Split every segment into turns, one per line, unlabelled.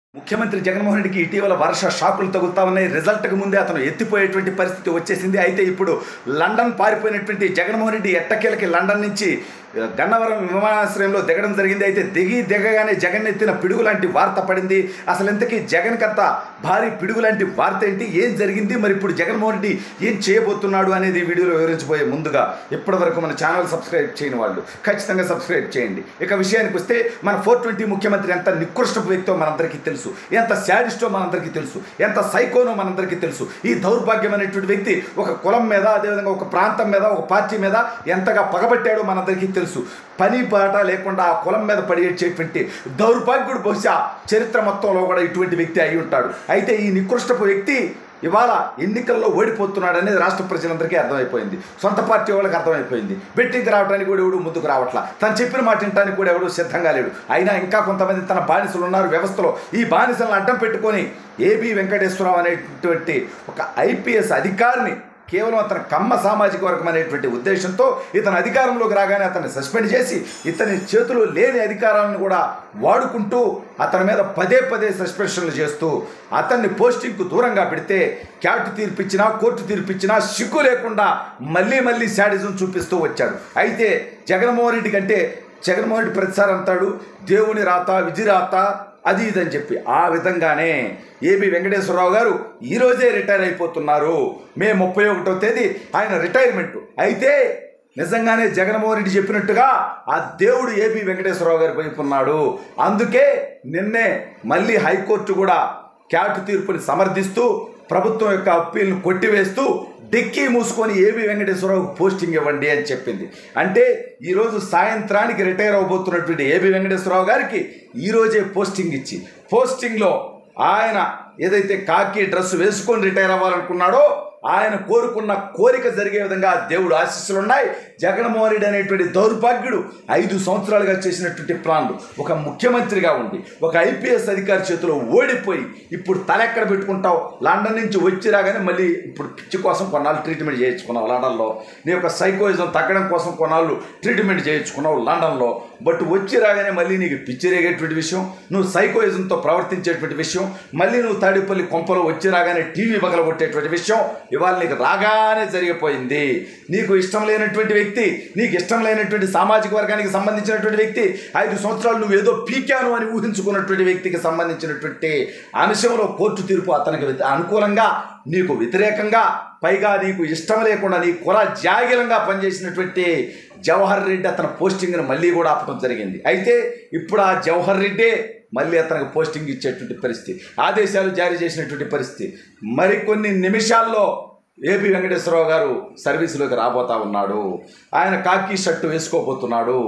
ముఖ్యమంత్రి జగన్మోహన్ రెడ్డికి ఇటీవల వర్ష షాకులు తగులుతా ఉన్నాయి రిజల్ట్కి ముందే అతను ఎత్తిపోయేటువంటి పరిస్థితి వచ్చేసింది అయితే ఇప్పుడు లండన్ పారిపోయినటువంటి జగన్మోహన్ రెడ్డి ఎట్టకేలకి లండన్ నుంచి ఆ, గన్నవరం విమానాశ్రయంలో దిగడం జరిగింది అయితే దిగి దిగగానే జగన్ ఎత్తిన పిడుగు లాంటి వార్త పడింది అసలు ఇంతకీ జగన్ కంత భారీ పిడుగు లాంటి వార్త ఏంటి ఏం జరిగింది మరి ఇప్పుడు జగన్మోహన్ రెడ్డి ఏం చేయబోతున్నాడు అనేది ఈ వీడియోలో వివరించబోయే ముందుగా ఇప్పటివరకు మన ఛానల్ సబ్స్క్రైబ్ చేయని వాళ్ళు ఖచ్చితంగా సబ్స్క్రైబ్ చేయండి ఇక విషయానికి వస్తే మన ఫోర్ ట్వంటీ ముఖ్యమంత్రి ఎంత నికృష్టపు వ్యక్తో మనందరికీ తెలుసు ఎంత శాడిస్టో మనందరికీ తెలుసు ఎంత సైకోనో మనందరికీ తెలుసు ఈ దౌర్భాగ్యం అనేటువంటి వ్యక్తి ఒక కులం మీద అదేవిధంగా ఒక ప్రాంతం మీద ఒక పార్టీ మీద ఎంతగా పగబట్టాడో మనందరికీ తెలుసు పని పాట లేకుండా ఆ కులం మీద పడిచేటువంటి దౌర్భాగ్యుడు బహుశా చరిత్ర మొత్తంలో కూడా ఇటువంటి వ్యక్తి అయి ఉంటాడు అయితే ఈ నికృష్టపు వ్యక్తి ఇవాళ ఎన్నికల్లో ఓడిపోతున్నాడు అనేది రాష్ట్ర ప్రజలందరికీ అర్థమైపోయింది సొంత పార్టీ వాళ్ళకి అర్థమైపోయింది బెట్టింగ్కి రావడానికి కూడా ఎవడు ముందుకు రావట్లా తను చెప్పిన మాట వినడానికి కూడా ఎవడు సిద్ధంగా లేడు అయినా ఇంకా కొంతమంది తన బానిసలు ఉన్నారు వ్యవస్థలో ఈ బానిసలను అడ్డం పెట్టుకొని ఏబి వెంకటేశ్వరరావు అనేటువంటి ఒక ఐపీఎస్ అధికారిని కేవలం అతని కమ్మ సామాజిక వర్గం అనేటువంటి ఉద్దేశంతో ఇతను అధికారంలోకి రాగానే అతన్ని సస్పెండ్ చేసి ఇతని చేతిలో లేని అధికారాలను కూడా వాడుకుంటూ అతని మీద పదే పదే సస్పెన్షన్లు చేస్తూ అతన్ని పోస్టింగ్కు దూరంగా పెడితే క్యాట్ తీర్పిచ్చినా కోర్టు తీర్పిచ్చినా సిగ్గు లేకుండా మళ్ళీ మళ్ళీ శాడిజం చూపిస్తూ వచ్చాడు అయితే జగన్మోహన్ రెడ్డి కంటే జగన్మోహన్ రెడ్డి ప్రతిసారి అంటాడు దేవుని రాత విధి రాత అది ఇదని చెప్పి ఆ విధంగానే ఏబి వెంకటేశ్వరరావు గారు ఈరోజే రిటైర్ అయిపోతున్నారు మే ముప్పై ఒకటో తేదీ ఆయన రిటైర్మెంట్ అయితే నిజంగానే జగన్మోహన్ రెడ్డి చెప్పినట్టుగా ఆ దేవుడు ఏబి వెంకటేశ్వరరావు గారి వైపు ఉన్నాడు అందుకే నిన్నే మళ్ళీ హైకోర్టు కూడా క్యాట్ తీర్పుని సమర్థిస్తూ ప్రభుత్వం యొక్క అప్పీల్ను కొట్టివేస్తూ డిక్కీ మూసుకొని ఏబి వెంకటేశ్వరరావుకు పోస్టింగ్ ఇవ్వండి అని చెప్పింది అంటే ఈరోజు సాయంత్రానికి రిటైర్ అవబోతున్నటువంటి ఏబి వెంకటేశ్వరరావు గారికి ఈరోజే పోస్టింగ్ ఇచ్చి పోస్టింగ్లో ఆయన ఏదైతే కాకి డ్రెస్ వేసుకొని రిటైర్ అవ్వాలనుకున్నాడో ఆయన కోరుకున్న కోరిక జరిగే విధంగా దేవుడు ఆశీస్సులు ఉన్నాయి జగన్మోహన్ రెడ్డి అనేటువంటి దౌర్భాగ్యుడు ఐదు సంవత్సరాలుగా చేసినటువంటి ప్లాన్లు ఒక ముఖ్యమంత్రిగా ఉండి ఒక ఐపీఎస్ అధికారి చేతిలో ఓడిపోయి ఇప్పుడు తలెక్కడ పెట్టుకుంటావు లండన్ నుంచి వచ్చి రాగానే మళ్ళీ ఇప్పుడు పిచ్చి కోసం కొన్నాళ్ళు ట్రీట్మెంట్ చేయించుకున్నావు లండన్లో నీ యొక్క సైకోయిజం తగ్గడం కోసం కొన్నాళ్ళు ట్రీట్మెంట్ చేయించుకున్నావు లండన్లో బట్ వచ్చి రాగానే మళ్ళీ నీకు పిచ్చి రేగేటువంటి విషయం నువ్వు సైకోయిజంతో ప్రవర్తించేటువంటి విషయం మళ్ళీ నువ్వు తాడేపల్లి కొంపలో వచ్చి రాగానే టీవీ పగలగొట్టేటువంటి విషయం ఇవాళ నీకు రాగానే జరిగిపోయింది నీకు ఇష్టం లేనటువంటి వ్యక్తి నీకు ఇష్టం లేనటువంటి సామాజిక వర్గానికి సంబంధించినటువంటి వ్యక్తి ఐదు సంవత్సరాలు నువ్వు ఏదో పీకాను అని ఊహించుకున్నటువంటి వ్యక్తికి సంబంధించినటువంటి అంశంలో కోర్టు తీర్పు అతనికి వ్యతి- అనుకూలంగా నీకు వ్యతిరేకంగా పైగా నీకు ఇష్టం లేకుండా నీ కుల జాగిలంగా పనిచేసినటువంటి జవహర్ రెడ్డి అతని పోస్టింగ్ని మళ్ళీ కూడా ఆపడం జరిగింది అయితే ఇప్పుడు ఆ జవహర్ రెడ్డే మళ్ళీ అతనికి పోస్టింగ్ ఇచ్చేటువంటి పరిస్థితి ఆదేశాలు జారీ చేసినటువంటి పరిస్థితి మరికొన్ని నిమిషాల్లో ఏపీ వెంకటేశ్వరరావు గారు సర్వీసులోకి రాబోతా ఉన్నాడు ఆయన కాకి షర్టు వేసుకోబోతున్నాడు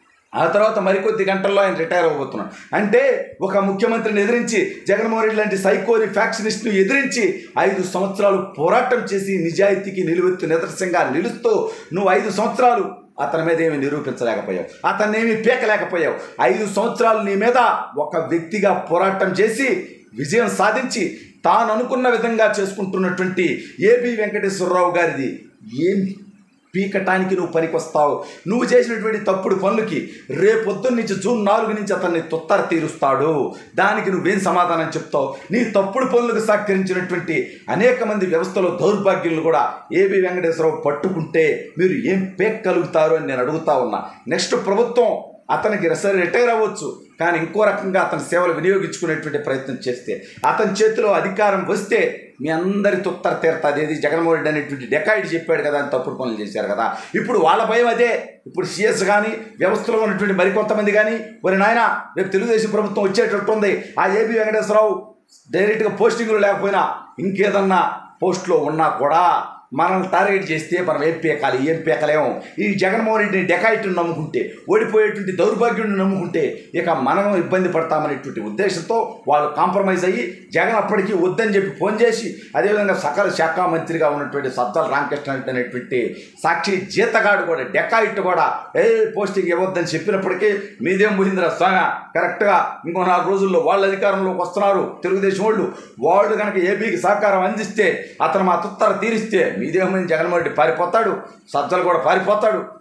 ఆ తర్వాత మరికొద్ది గంటల్లో ఆయన రిటైర్ అవ్వబోతున్నాడు అంటే ఒక ముఖ్యమంత్రిని ఎదిరించి జగన్మోహన్ రెడ్డి లాంటి సైకోని ఫ్యాక్షనిస్ట్ను ఎదిరించి ఐదు సంవత్సరాలు పోరాటం చేసి నిజాయితీకి నిలువెత్తు నిదర్శనంగా నిలుస్తూ నువ్వు ఐదు సంవత్సరాలు అతని మీద ఏమి నిరూపించలేకపోయావు అతన్ని ఏమి పీకలేకపోయావు ఐదు సంవత్సరాలు నీ మీద ఒక వ్యక్తిగా పోరాటం చేసి విజయం సాధించి తాను అనుకున్న విధంగా చేసుకుంటున్నటువంటి ఏబి వెంకటేశ్వరరావు గారిది ఏం పీకటానికి నువ్వు పనికొస్తావు నువ్వు చేసినటువంటి తప్పుడు పనులకి రేపొద్దున్న నుంచి జూన్ నాలుగు నుంచి అతన్ని తొత్తర తీరుస్తాడు దానికి నువ్వేం సమాధానం చెప్తావు నీ తప్పుడు పనులకు సహకరించినటువంటి అనేక మంది వ్యవస్థలో దౌర్భాగ్యులను కూడా ఏబి వెంకటేశ్వరరావు పట్టుకుంటే మీరు ఏం పేక్కలుగుతారు అని నేను అడుగుతా ఉన్నా నెక్స్ట్ ప్రభుత్వం అతనికి సరే రిటైర్ అవ్వచ్చు కానీ ఇంకో రకంగా అతని సేవలు వినియోగించుకునేటువంటి ప్రయత్నం చేస్తే అతని చేతిలో అధికారం వస్తే మీ అందరి తొత్తర తీరుతుంది ఏది జగన్మోహన్ రెడ్డి అనేటువంటి డెకాయిడ్ చెప్పాడు కదా అని తప్పుడు పనులు చేశారు కదా ఇప్పుడు వాళ్ళ భయం అదే ఇప్పుడు సిఎస్ కానీ వ్యవస్థలో ఉన్నటువంటి మరికొంతమంది కానీ మరి నాయన రేపు తెలుగుదేశం ప్రభుత్వం వచ్చేటట్టు ఉంది ఆ ఏబి వెంకటేశ్వరరావు డైరెక్ట్గా పోస్టింగ్లు లేకపోయినా ఇంకేదన్నా పోస్ట్లో ఉన్నా కూడా మనల్ని టార్గెట్ చేస్తే మనం ఏం పీకాలి ఏం పీకలేము ఈ జగన్మోహన్ రెడ్డిని డెకాయిట్ని నమ్ముకుంటే ఓడిపోయేటువంటి దౌర్భాగ్యుడిని నమ్ముకుంటే ఇక మనం ఇబ్బంది పడతామనేటువంటి ఉద్దేశంతో వాళ్ళు కాంప్రమైజ్ అయ్యి జగన్ అప్పటికి వద్దని చెప్పి ఫోన్ చేసి అదేవిధంగా సకల శాఖ మంత్రిగా ఉన్నటువంటి సజ్జల రామకృష్ణ రెడ్డి అనేటువంటి సాక్షి జీతగాడు కూడా డెకాయిట్ కూడా ఏ పోస్టింగ్ ఇవ్వద్దని చెప్పినప్పటికీ మీదేం పోయిందిరా స్వామి కరెక్ట్గా ఇంకో నాలుగు రోజుల్లో వాళ్ళ అధికారంలోకి వస్తున్నారు తెలుగుదేశం వాళ్ళు వాళ్ళు కనుక ఏపీకి సహకారం అందిస్తే అతను మా తుత్తర తీరిస్తే మీదేమైంది జగన్మోహన్ రెడ్డి పారిపోతాడు సజ్జలు కూడా పారిపోతాడు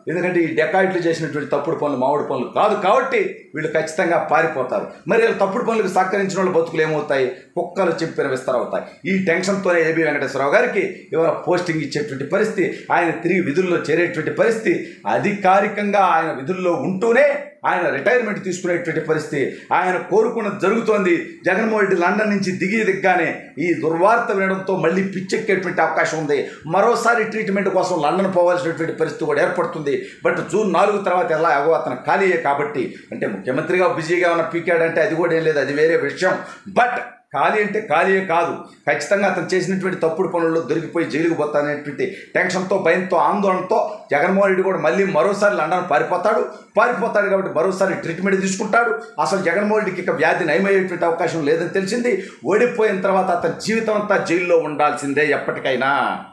ఎందుకంటే ఈ డెకాయిట్లు చేసినటువంటి తప్పుడు పనులు మామిడి పనులు కాదు కాబట్టి వీళ్ళు ఖచ్చితంగా పారిపోతారు మరి వీళ్ళు తప్పుడు పనులకు సహకరించిన వాళ్ళ బతుకులు ఏమవుతాయి కుక్కలు చెప్పిన విస్తరవుతాయి ఈ టెన్షన్తోనే ఏబి వెంకటేశ్వరరావు గారికి ఇవాళ పోస్టింగ్ ఇచ్చేటువంటి పరిస్థితి ఆయన తిరిగి విధుల్లో చేరేటువంటి పరిస్థితి అధికారికంగా ఆయన విధుల్లో ఉంటూనే ఆయన రిటైర్మెంట్ తీసుకునేటువంటి పరిస్థితి ఆయన కోరుకున్నది జరుగుతోంది జగన్మోహన్ రెడ్డి లండన్ నుంచి దిగి దిగ్గానే ఈ దుర్వార్త వినడంతో మళ్ళీ పిచ్చెక్కేటువంటి అవకాశం ఉంది మరోసారి ట్రీట్మెంట్ కోసం లండన్ పోవాల్సినటువంటి పరిస్థితి కూడా ఏర్పడుతుంది బట్ జూన్ నాలుగు తర్వాత ఎలా ఎగో అతను ఖాళీయే కాబట్టి అంటే ముఖ్యమంత్రిగా బిజీగా ఉన్న పీకాడంటే అది కూడా ఏం లేదు అది వేరే విషయం బట్ ఖాళీ అంటే ఖాళీయే కాదు ఖచ్చితంగా అతను చేసినటువంటి తప్పుడు పనుల్లో దొరికిపోయి జైలుకు పోతాననేటువంటి టెన్షన్తో భయంతో ఆందోళనతో జగన్మోహన్ రెడ్డి కూడా మళ్ళీ మరోసారి లండన్ పారిపోతాడు పారిపోతాడు కాబట్టి మరోసారి ట్రీట్మెంట్ తీసుకుంటాడు అసలు జగన్మోహన్ రెడ్డికి ఇక వ్యాధి నయమయ్యేటువంటి అవకాశం లేదని తెలిసింది ఓడిపోయిన తర్వాత అతని జీవితం అంతా జైల్లో ఉండాల్సిందే ఎప్పటికైనా